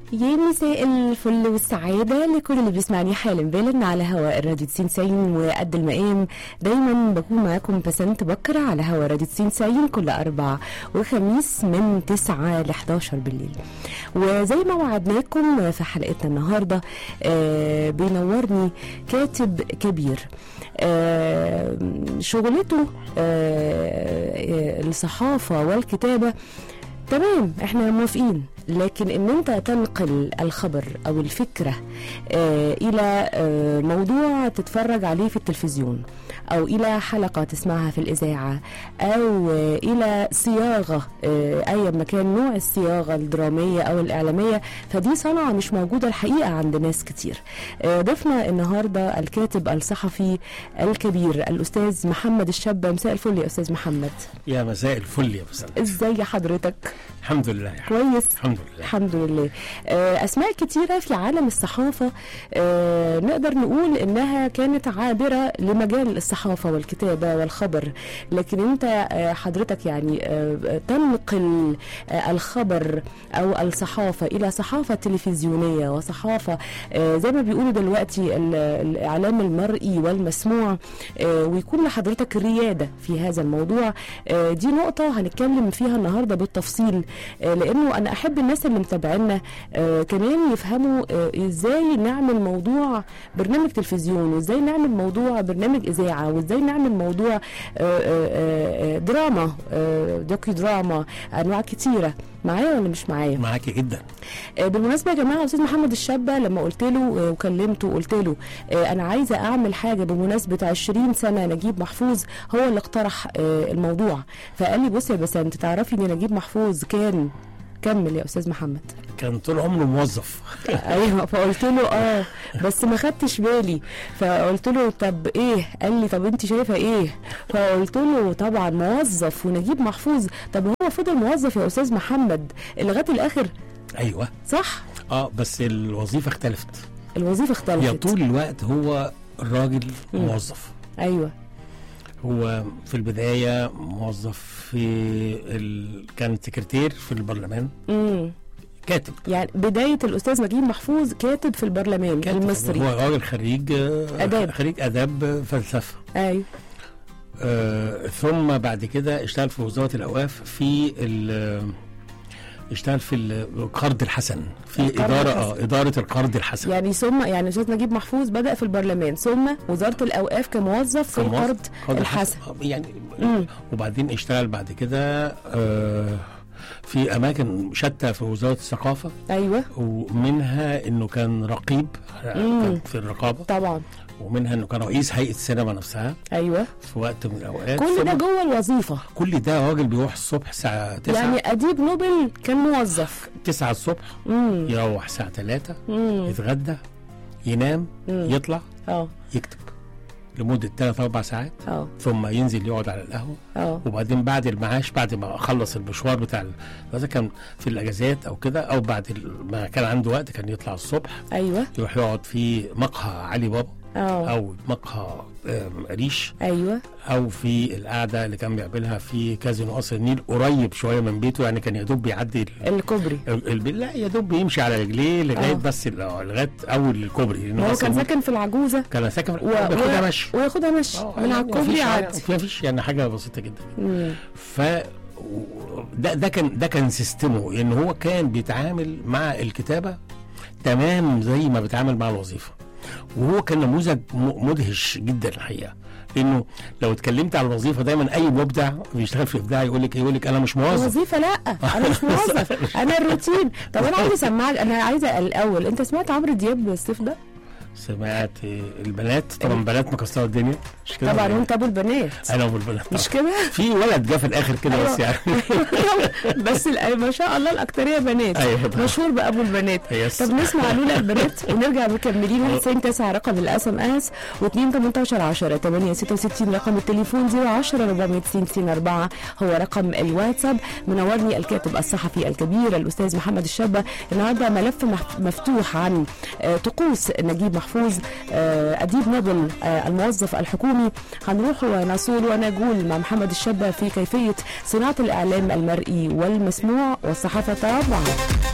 يا مساء الفل والسعادة لكل اللي بيسمعني حالا بالا على هواء الراديو 90 وقد المقام دايما بكون معاكم بسنت بكر على هواء راديو 90 كل أربع وخميس من 9 ل 11 بالليل وزي ما وعدناكم في حلقتنا النهاردة آه بينورني كاتب كبير آه شغلته آه الصحافة والكتابة تمام احنا موافقين لكن ان انت تنقل الخبر او الفكره آه الى آه موضوع تتفرج عليه في التلفزيون او الى حلقه تسمعها في الاذاعه او آه الى صياغه آه ايا ما كان نوع الصياغه الدراميه او الاعلاميه فدي صنعه مش موجوده الحقيقه عند ناس كتير آه ضيفنا النهارده الكاتب الصحفي الكبير الاستاذ محمد الشابه مساء الفل يا استاذ محمد يا مساء الفل يا بسنت ازاي حضرتك الحمد لله يا كويس الحمد لله الحمد لله آه، اسماء كتيره في عالم الصحافه آه، نقدر نقول انها كانت عابره لمجال الصحافه والكتابه والخبر لكن انت آه، حضرتك يعني آه، تنقل آه، الخبر او الصحافه الى صحافه تلفزيونيه وصحافه آه، زي ما بيقولوا دلوقتي ال- الاعلام المرئي والمسموع آه، ويكون لحضرتك رياده في هذا الموضوع آه، دي نقطه هنتكلم فيها النهارده بالتفصيل آه، لانه انا احب الناس اللي متابعينا آه، كمان يفهموا آه، ازاي نعمل موضوع برنامج تلفزيون وازاي نعمل موضوع برنامج اذاعه وازاي نعمل موضوع آه، آه، آه، دراما آه، دوكي دراما انواع كتيره معايا ولا مش معايا؟ معاكي جدا آه، بالمناسبه يا جماعه استاذ محمد الشابه لما قلت له آه، وكلمته وقلت له آه، انا عايزه اعمل حاجه بمناسبه 20 سنه نجيب محفوظ هو اللي اقترح آه، الموضوع فقال لي بصي يا بسنت تعرفي ان نجيب محفوظ كان كمل يا استاذ محمد كان طول عمره موظف ايوه فقلت له اه بس ما خدتش بالي فقلت له طب ايه قال لي طب انت شايفه ايه فقلت له طبعا موظف ونجيب محفوظ طب هو فضل موظف يا استاذ محمد لغايه الاخر ايوه صح اه بس الوظيفه اختلفت الوظيفه اختلفت يا طول الوقت هو الراجل مم. موظف ايوه هو في البدايه موظف في ال... كان سكرتير في البرلمان امم كاتب يعني بدايه الاستاذ نجيب محفوظ كاتب في البرلمان كاتب المصري هو راجل خريج آه، آداب. خريج اداب فلسفه ايوه آه ثم بعد كده اشتغل في وزاره الاوقاف في ال- اشتغل في القرض الحسن في القرض اداره الحسن. اه اداره القرض الحسن يعني ثم يعني الاستاذ نجيب محفوظ بدا في البرلمان ثم وزاره الاوقاف كموظف في كموظف القرض قرض الحسن آه، يعني مم. وبعدين اشتغل بعد كده آه في اماكن شتى في وزاره الثقافه ايوه ومنها انه كان رقيب مم. كان في الرقابه طبعا ومنها انه كان رئيس هيئه السينما نفسها ايوه في وقت من الاوقات كل ده ثم جوه الوظيفه كل ده راجل بيروح الصبح الساعه 9 يعني اديب نوبل كان موظف 9 الصبح امم يروح الساعه 3 امم يتغدى ينام مم. يطلع اه يكتب لمده 3 4 ساعات اه ثم ينزل يقعد على القهوه اه وبعدين بعد المعاش بعد ما خلص المشوار بتاع ال- هذا كان في الاجازات او كده او بعد ال- ما كان عنده وقت كان يطلع الصبح ايوه يروح يقعد في مقهى علي بابا اه او مقهى آم، ريش ايوه او في القعده اللي كان بيعملها في كازينو قصر النيل قريب شويه من بيته يعني كان يا دوب بيعدي ال- الكوبري ال- البيت لا يا دوب بيمشي على رجليه لغايه آه. بس ال- آه، لغايه اول الكوبري لأنه هو قصر كان النيل ساكن في العجوزه كان ساكن في- و... بياخدها و... مشي وياخدها مشي آه، من يعني على الكوبري مفيش عادي حاجة- مفيش يعني حاجه بسيطه جدا مم. ف ده ده كان ده كان سيستمه ان هو كان بيتعامل مع الكتابه تمام زي ما بيتعامل مع الوظيفه وهو كان نموذج م- مدهش جدا الحقيقه لانه لو اتكلمت على الوظيفه دايما اي مبدع بيشتغل في ابداع يقول لك يقول لك انا مش موظف الوظيفه لا انا مش موظف انا الروتين طب انا عايزه اسمعك انا عايزه الاول انت سمعت عمرو دياب الصيف ده سمعت البنات طبعا بنات مكسره الدنيا مش كده طبعا ولا إيه؟ وانت ابو البنات انا ابو البنات مش طبعاً. كده في ولد جه في الاخر كده بس أيوة. يعني بس ال- ما شاء الله الاكتريه بنات أيوة طبعاً. مشهور بابو البنات يس. طب نسمع لولا البنات ونرجع مكملين 91 9 رقم الاس ام اس و2 18 10 8 66 رقم التليفون 010 490 4 هو رقم الواتساب منورني الكاتب الصحفي الكبير الاستاذ محمد الشابه النهارده ملف مح- مفتوح عن آه، طقوس نجيب محفوظ آه، اديب نوبل آه، الموظف الحكومي هنروح ونصول ونجول مع محمد الشابه في كيفيه صناعه الاعلام المرئي والمسموع والصحافه طبعا